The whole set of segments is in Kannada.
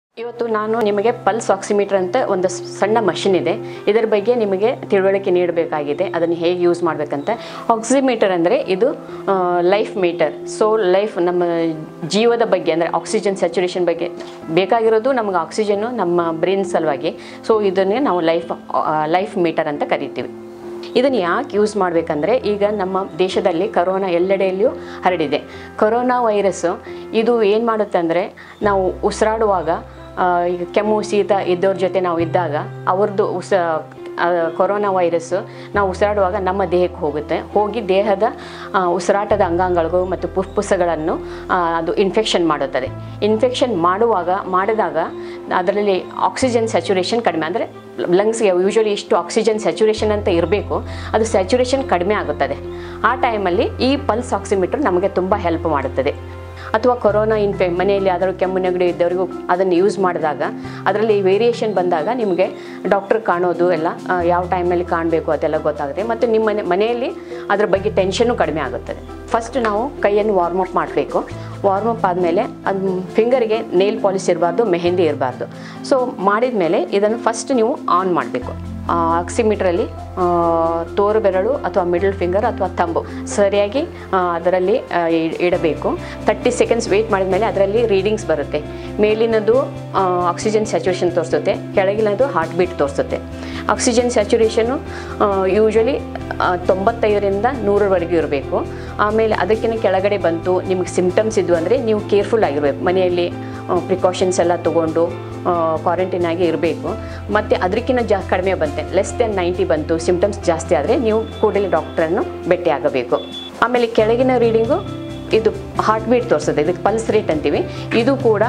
ಇವತ್ತು ನಾನು ನಿಮಗೆ ಪಲ್ಸ್ ಆಕ್ಸಿಮೀಟರ್ ಅಂತ ಒಂದು ಸ್- ಸಣ್ಣ ಮಷಿನ್ ಇದೆ ಇದರ ಬಗ್ಗೆ ನಿಮಗೆ ತಿಳುವಳಿಕೆ ನೀಡಬೇಕಾಗಿದೆ ಅದನ್ನು ಹೇಗೆ ಯೂಸ್ ಮಾಡಬೇಕಂತ ಆಕ್ಸಿಮೀಟರ್ ಅಂದರೆ ಇದು ಲೈಫ್ ಮೀಟರ್ ಸೊ ಲೈಫ್ ನಮ್ಮ ಜೀವದ ಬಗ್ಗೆ ಅಂದರೆ ಆಕ್ಸಿಜನ್ ಸ್ಯಾಚುರೇಷನ್ ಬಗ್ಗೆ ಬೇಕಾಗಿರೋದು ನಮಗೆ ಆಕ್ಸಿಜನ್ನು ನಮ್ಮ ಬ್ರೈನ್ ಸಲುವಾಗಿ ಸೊ ಇದನ್ನೇ ನಾವು ಲೈಫ್ ಲೈಫ್ ಮೀಟರ್ ಅಂತ ಕರಿತೀವಿ ಇದನ್ನು ಯಾಕೆ ಯೂಸ್ ಮಾಡಬೇಕಂದ್ರೆ ಈಗ ನಮ್ಮ ದೇಶದಲ್ಲಿ ಕರೋನಾ ಎಲ್ಲೆಡೆಯಲ್ಲಿಯೂ ಹರಡಿದೆ ಕೊರೋನಾ ವೈರಸ್ಸು ಇದು ಏನು ಮಾಡುತ್ತೆ ಅಂದರೆ ನಾವು ಉಸಿರಾಡುವಾಗ ಆ, ಈಗ ಕೆಮ್ಮು ಶೀತ ಇದ್ದವ್ರ ಜೊತೆ ನಾವು ಇದ್ದಾಗ ಅವ್ರದ್ದು ಉಸ ಆ, ಕೊರೋನಾ ವೈರಸ್ಸು ನಾವು ಉಸಿರಾಡುವಾಗ ನಮ್ಮ ದೇಹಕ್ಕೆ ಹೋಗುತ್ತೆ ಹೋಗಿ ದೇಹದ ಆ, ಉಸಿರಾಟದ ಅಂಗಾಂಗಗಳಿಗೂ ಮತ್ತು ಫುಫ್ಫುಸಗಳನ್ನು ಆ, ಅದು ಇನ್ಫೆಕ್ಷನ್ ಮಾಡುತ್ತದೆ ಇನ್ಫೆಕ್ಷನ್ ಮಾಡುವಾಗ ಮಾಡಿದಾಗ ಅದರಲ್ಲಿ ಆಕ್ಸಿಜನ್ ಸ್ಯಾಚುರೇಷನ್ ಕಡಿಮೆ ಅಂದರೆ ಲಂಗ್ಸ್ಗೆ ಯೂಶ್ವಲಿ ಇಷ್ಟು ಆಕ್ಸಿಜನ್ ಸ್ಯಾಚುರೇಷನ್ ಅಂತ ಇರಬೇಕು ಅದು ಸ್ಯಾಚುರೇಷನ್ ಕಡಿಮೆ ಆಗುತ್ತದೆ ಆ ಟೈಮಲ್ಲಿ ಈ ಪಲ್ಸ್ ಆಕ್ಸಿಮೀಟರ್ ನಮಗೆ ತುಂಬ ಹೆಲ್ಪ್ ಮಾಡುತ್ತದೆ ಅಥವಾ ಕೊರೋನಾ ಇನ್ಫೆ ಮನೆಯಲ್ಲಿ ಯಾವ್ದಾದ್ರು ಕೆಮ್ಮು ನೆಗಡಿ ಇದ್ದವರಿಗೂ ಅದನ್ನು ಯೂಸ್ ಮಾಡಿದಾಗ ಅದರಲ್ಲಿ ವೇರಿಯೇಷನ್ ಬಂದಾಗ ನಿಮಗೆ ಡಾಕ್ಟರ್ ಕಾಣೋದು ಎಲ್ಲ ಆ, ಯಾವ ಟೈಮ್ನಲ್ಲಿ ಕಾಣಬೇಕು ಅದೆಲ್ಲ ಗೊತ್ತಾಗುತ್ತೆ ಮತ್ತು ನಿಮ್ಮ ಮನೆ ಮನೆಯಲ್ಲಿ ಅದ್ರ ಬಗ್ಗೆ ಟೆನ್ಷನ್ನು ಕಡಿಮೆ ಆಗುತ್ತದೆ ಫಸ್ಟ್ ನಾವು ಕೈಯನ್ನು ವಾರ್ಮ್ ಅಪ್ ಮಾಡಬೇಕು ವಾರ್ಮ್ ಅಪ್ ಆದಮೇಲೆ ಅದು ಫಿಂಗರ್ಗೆ ನೇಲ್ ಪಾಲಿಶ್ ಇರಬಾರ್ದು ಮೆಹಂದಿ ಇರಬಾರ್ದು ಸೊ ಮಾಡಿದ ಮೇಲೆ ಇದನ್ನು ಫಸ್ಟ್ ನೀವು ಆನ್ ಮಾಡಬೇಕು ಆಕ್ಸಿಮೀಟ್ರಲ್ಲಿ ತೋರು ಬೆರಳು ಅಥವಾ ಮಿಡಲ್ ಫಿಂಗರ್ ಅಥವಾ ತಂಬು ಸರಿಯಾಗಿ ಆ, ಅದರಲ್ಲಿ ಆ, ಇ- ಇಡಬೇಕು ತರ್ಟಿ ಸೆಕೆಂಡ್ಸ್ ವೆಯ್ಟ್ ಮಾಡಿದ ಮೇಲೆ ಅದರಲ್ಲಿ ರೀಡಿಂಗ್ಸ್ ಬರುತ್ತೆ ಮೇಲಿನದು ಆಕ್ಸಿಜನ್ ಸ್ಯಾಚುರೇಷನ್ ತೋರಿಸುತ್ತೆ ಕೆಳಗಿನದು ಹಾರ್ಟ್ ಬೀಟ್ ತೋರಿಸುತ್ತೆ ಆಕ್ಸಿಜನ್ ಸ್ಯಾಚುರೇಷನು ಯೂಶ್ವಲಿ ತೊಂಬತ್ತೈದರಿಂದ ನೂರರವರೆಗೂ ಇರಬೇಕು ಆಮೇಲೆ ಅದಕ್ಕಿಂತ ಕೆಳಗಡೆ ಬಂತು ನಿಮಗೆ ಸಿಮ್ಟಮ್ಸ್ ಇದ್ವು ಅಂದರೆ ನೀವು ಕೇರ್ಫುಲ್ ಆಗಿರಬೇಕು ಮನೆಯಲ್ಲಿ ಪ್ರಿಕಾಷನ್ಸ್ ಎಲ್ಲ ತೊಗೊಂಡು ಕ್ವಾರಂಟೈನ್ ಆಗಿ ಇರಬೇಕು ಮತ್ತು ಅದಕ್ಕಿಂತ ಜಾ ಕಡಿಮೆ ಬಂತೆ ಲೆಸ್ ದೆನ್ ನೈಂಟಿ ಬಂತು ಸಿಮ್ಟಮ್ಸ್ ಜಾಸ್ತಿ ಆದರೆ ನೀವು ಕೂಡಲೇ ಡಾಕ್ಟ್ರನ್ನು ಭೇಟಿ ಆಗಬೇಕು ಆಮೇಲೆ ಕೆಳಗಿನ ರೀಡಿಂಗು ಇದು ಹಾರ್ಟ್ ಬೀಟ್ ತೋರಿಸುತ್ತೆ ಇದಕ್ಕೆ ಪಲ್ಸ್ ರೇಟ್ ಅಂತೀವಿ ಇದು ಕೂಡ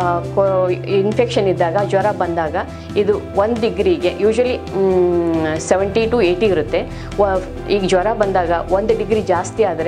ಇನ್ಫೆಕ್ಷನ್ ಇದ್ದಾಗ ಜ್ವರ ಬಂದಾಗ ಇದು ಒಂದು ಡಿಗ್ರಿಗೆ ಯೂಶ್ವಲಿ ಸೆವೆಂಟಿ ಟು ಏಯ್ಟಿ ಇರುತ್ತೆ ವ- ಈಗ ಜ್ವರ ಬಂದಾಗ ಒಂದು ಡಿಗ್ರಿ ಜಾಸ್ತಿ ಆದರೆ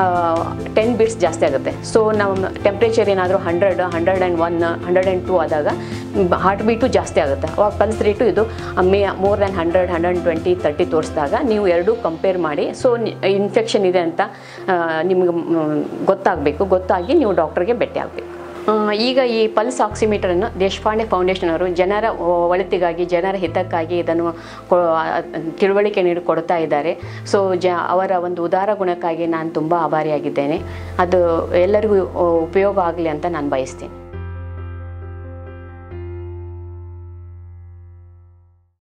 ಟೆನ್ ಬೀಟ್ಸ್ ಜಾಸ್ತಿ ಆಗುತ್ತೆ ಸೊ ನಮ್ಮ ಟೆಂಪ್ರೇಚರ್ ಏನಾದರೂ hundred hundred and one hundred and two ಆದಾಗ ಹಾರ್ಟ್ ಬೀಟು ಜಾಸ್ತಿ ಆಗುತ್ತೆ ಅವಾಗ ಪಲ್ಸ್ ರೇಟು ಇದು may more than hundred hundred twenty thirty ತೋರಿಸಿದಾಗ ನೀವು ಎರಡೂ ಕಂಪೇರ್ ಮಾಡಿ ಸೊ ಇನ್ಫೆಕ್ಷನ್ ಇದೆ ಅಂತ ಆ, ನಿಮ್ಗೆ ಮ್, ಗೊತ್ತಾಗಬೇಕು ಗೊತ್ತಾಗಿ ನೀವು ಡಾಕ್ಟರ್ಗೆ ಭೇಟಿ ಆಗಬೇಕು ಈಗ ಈ ಪಲ್ಸ್ ಆಕ್ಸಿಮೀಟರನ್ನು ದೇಶಪಾಂಡೆ ಫೌಂಡೇಶನ್ ಅವರು ಜನರ ಒಳಿತಿಗಾಗಿ ಜನರ ಹಿತಕ್ಕಾಗಿ ಇದನ್ನು ಕೊ- ಆ, ತಿಳುವಳಿಕೆ ನೀಡಿ ಕೊಡ್ತಾ ಇದ್ದಾರೆ ಸೊ ಜ ಅವರ ಒಂದು ಉದಾರ ಗುಣಕ್ಕಾಗಿ ನಾನು ತುಂಬ ಆಭಾರಿಯಾಗಿದ್ದೇನೆ ಅದು ಎಲ್ಲರಿಗೂ ಉಪಯೋಗ ಆಗಲಿ ಅಂತ ನಾನು ಬಯಸ್ತೀನಿ